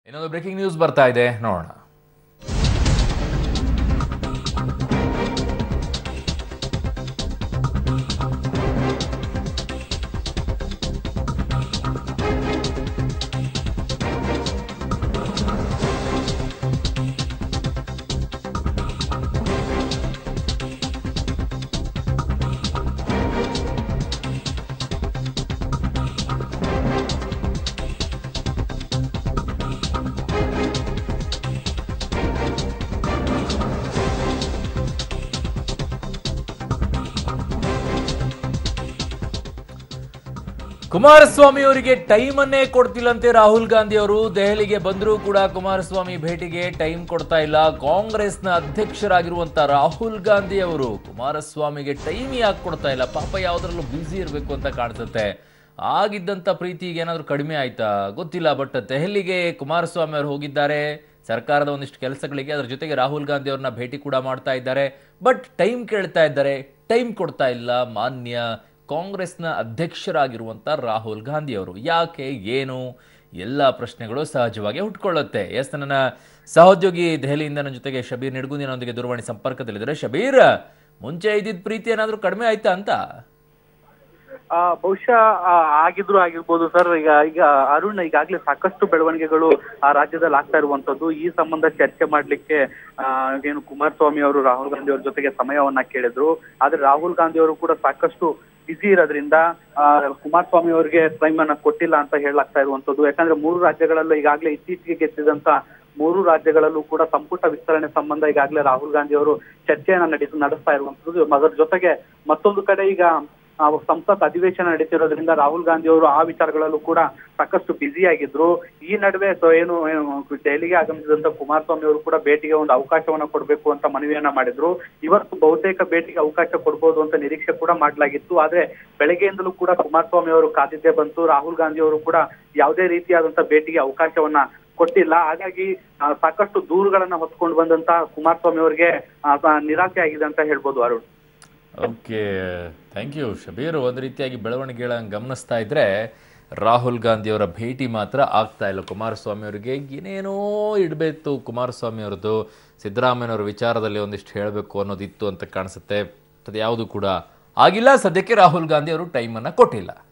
ಇನ್ನೊಂದು breaking news ಬರ್ತಾ ಇದೆ ನೋಡೋಣ ಕುಮಾರಸ್ವಾಮಿ ಅವರಿಗೆ ಟೈಮ್ ಅನ್ನೇ ಕೊಡ್ತಿಲ್ಲಂತೆ ರಾಹುಲ್ ಗಾಂಧಿ ಅವರು ದೆಹಲಿಗೆ ಬಂದರೂ ಕೂಡ ಕುಮಾರಸ್ವಾಮಿ ಭೇಟಿಗೆ ಟೈಮ್ ಕೊಡ್ತಾ ಇಲ್ಲ ಕಾಂಗ್ರೆಸ್ನ ಅಧ್ಯಕ್ಷರಾಗಿರುವಂತ ರಾಹುಲ್ ಗಾಂಧಿ ಅವರು ಕುಮಾರಸ್ವಾಮಿಗೆ ಟೈಮ್ ಯಾಕೆ ಕೊಡ್ತಾ ಇಲ್ಲ ಪಾಪ ಯಾವ್ದ್ರಲ್ಲೂ ಬ್ಯುಸಿ ಇರಬೇಕು ಅಂತ ಕಾಣಿಸುತ್ತೆ ಆಗಿದ್ದಂತ ಪ್ರೀತಿಗೆ ಏನಾದರೂ ಕಡಿಮೆ ಆಯ್ತಾ ಗೊತ್ತಿಲ್ಲ ಬಟ್ ದೆಹಲಿಗೆ ಕುಮಾರಸ್ವಾಮಿ ಅವರು ಹೋಗಿದ್ದಾರೆ ಸರ್ಕಾರದ ಒಂದಿಷ್ಟು ಕೆಲಸಗಳಿಗೆ ಅದರ ಜೊತೆಗೆ ರಾಹುಲ್ ಗಾಂಧಿ ಅವ್ರನ್ನ ಭೇಟಿ ಕೂಡ ಮಾಡ್ತಾ ಇದ್ದಾರೆ ಬಟ್ ಟೈಮ್ ಕೇಳ್ತಾ ಇದ್ದಾರೆ ಟೈಮ್ ಕೊಡ್ತಾ ಇಲ್ಲ ಮಾನ್ಯ ಕಾಂಗ್ರೆಸ್ನ ಅಧ್ಯಕ್ಷರಾಗಿರುವಂತ ರಾಹುಲ್ ಗಾಂಧಿ ಅವರು ಯಾಕೆ ಏನು ಎಲ್ಲ ಪ್ರಶ್ನೆಗಳು ಸಹಜವಾಗಿ ಹುಟ್ಕೊಳ್ಳುತ್ತೆ ಎಸ್ ನನ್ನ ಸಹೋದ್ಯೋಗಿ ದೆಹಲಿಯಿಂದ ನನ್ನ ಜೊತೆಗೆ ಶಬೀರ್ ನಿಡ್ಗುಂದಿನೊಂದಿಗೆ ದೂರವಾಣಿ ಸಂಪರ್ಕದಲ್ಲಿದ್ದಾರೆ ಶಬೀರ್ ಮುಂಚೆ ಇದ್ದಿದ್ದ ಪ್ರೀತಿ ಏನಾದರೂ ಕಡಿಮೆ ಆಯ್ತಾ ಅಂತ ಆ, ಬಹುಶಃ ಆ, ಆಗಿದ್ರು ಆಗಿರ್ಬೋದು ಸರ್ ಈಗ ಈಗ ಅರುಣ್ ಈಗಾಗಲೇ ಸಾಕಷ್ಟು ಬೆಳವಣಿಗೆಗಳು ಆ ರಾಜ್ಯದಲ್ಲಿ ಆಗ್ತಾ ಇರುವಂತದ್ದು ಈ ಸಂಬಂಧ ಚರ್ಚೆ ಮಾಡ್ಲಿಕ್ಕೆ ಆ, ಏನು ಕುಮಾರಸ್ವಾಮಿ ಅವರು ರಾಹುಲ್ ಗಾಂಧಿ ಅವ್ರ ಜೊತೆಗೆ ಸಮಯವನ್ನ ಕೇಳಿದ್ರು ಆದ್ರೆ ರಾಹುಲ್ ಗಾಂಧಿ ಅವರು ಕೂಡ ಸಾಕಷ್ಟು ಬಿಸಿ ಇರೋದ್ರಿಂದ ಆ, ಕುಮಾರಸ್ವಾಮಿ ಅವರಿಗೆ ಟೈಮ್ ಅನ್ನ ಕೊಟ್ಟಿಲ್ಲ ಅಂತ ಹೇಳಲಾಗ್ತಾ ಇರುವಂತದ್ದು ಯಾಕಂದ್ರೆ ಮೂರು ರಾಜ್ಯಗಳಲ್ಲೂ ಈಗಾಗಲೇ ಇತ್ತೀಚೆಗೆ ಗೆದ್ದಿದಂತ ಮೂರು ರಾಜ್ಯಗಳಲ್ಲೂ ಕೂಡ ಸಂಪುಟ ವಿಸ್ತರಣೆ ಸಂಬಂಧ ಈಗಾಗಲೇ ರಾಹುಲ್ ಗಾಂಧಿ ಅವರು ಚರ್ಚೆಯನ್ನ ನಡೆಸಿ ನಡೆಸ್ತಾ ಇರುವಂತದ್ದು ಅದರ ಜೊತೆಗೆ ಮತ್ತೊಂದು ಕಡೆ ಈಗ ಆ, ಸಂಸತ್ ಅಧಿವೇಶನ ನಡೀತಿರೋದ್ರಿಂದ ರಾಹುಲ್ ಗಾಂಧಿ ಅವರು ಆ ವಿಚಾರಗಳಲ್ಲೂ ಕೂಡ ಸಾಕಷ್ಟು ಬ್ಯುಸಿ ಆಗಿದ್ರು ಈ ನಡುವೆ ಸೊ ಏನು ಏನು ದೆಹಲಿಗೆ ಆಗಮಿಸಿದಂತ ಕುಮಾರಸ್ವಾಮಿ ಅವರು ಕೂಡ ಭೇಟಿಗೆ ಒಂದು ಅವಕಾಶವನ್ನ ಕೊಡಬೇಕು ಅಂತ ಮನವಿಯನ್ನ ಮಾಡಿದ್ರು ಇವತ್ತು ಬಹುತೇಕ ಭೇಟಿಗೆ ಅವಕಾಶ ಕೊಡ್ಬೋದು ಅಂತ ನಿರೀಕ್ಷೆ ಕೂಡ ಮಾಡಲಾಗಿತ್ತು ಆದ್ರೆ ಬೆಳಗ್ಗೆಯಿಂದಲೂ ಕೂಡ ಕುಮಾರಸ್ವಾಮಿ ಅವರು ಕಾದಿದ್ದೇ ಬಂತು ರಾಹುಲ್ ಗಾಂಧಿ ಅವರು ಕೂಡ ಯಾವುದೇ ರೀತಿಯಾದಂತ ಭೇಟಿಗೆ ಅವಕಾಶವನ್ನ ಕೊಟ್ಟಿಲ್ಲ ಹಾಗಾಗಿ ಆ, ಸಾಕಷ್ಟು ದೂರುಗಳನ್ನ ಹೊತ್ಕೊಂಡು ಬಂದಂತ ಕುಮಾರಸ್ವಾಮಿ ಅವರಿಗೆ ಆ, ಸ- ನಿರಾಸೆ ಆಗಿದೆ ಅಂತ ಹೇಳ್ಬೋದು Arun okay thank you Shabbir ಒಂದು ರೀತಿಯಾಗಿ ಬೆಳವಣಿಗೆಗಳನ್ನು ಗಮನಿಸ್ತಾ ಇದ್ರೆ ರಾಹುಲ್ ಗಾಂಧಿ ಅವರ ಭೇಟಿ ಮಾತ್ರ ಆಗ್ತಾ ಇಲ್ಲ ಕುಮಾರಸ್ವಾಮಿ ಅವರಿಗೆ ಏನೇನೋ ಇಡಬೇಕು ಕುಮಾರಸ್ವಾಮಿ ಅವ್ರದ್ದು ಸಿದ್ದರಾಮಯ್ಯನವ್ರ ವಿಚಾರದಲ್ಲಿ ಒಂದಿಷ್ಟು ಹೇಳಬೇಕು ಅನ್ನೋದಿತ್ತು ಅಂತ ಕಾಣಿಸುತ್ತೆ ಅದು ಯಾವುದು ಕೂಡ ಆಗಿಲ್ಲ ಸದ್ಯಕ್ಕೆ ರಾಹುಲ್ ಗಾಂಧಿ ಅವರು ಟೈಮನ್ನು ಕೊಟ್ಟಿಲ್ಲ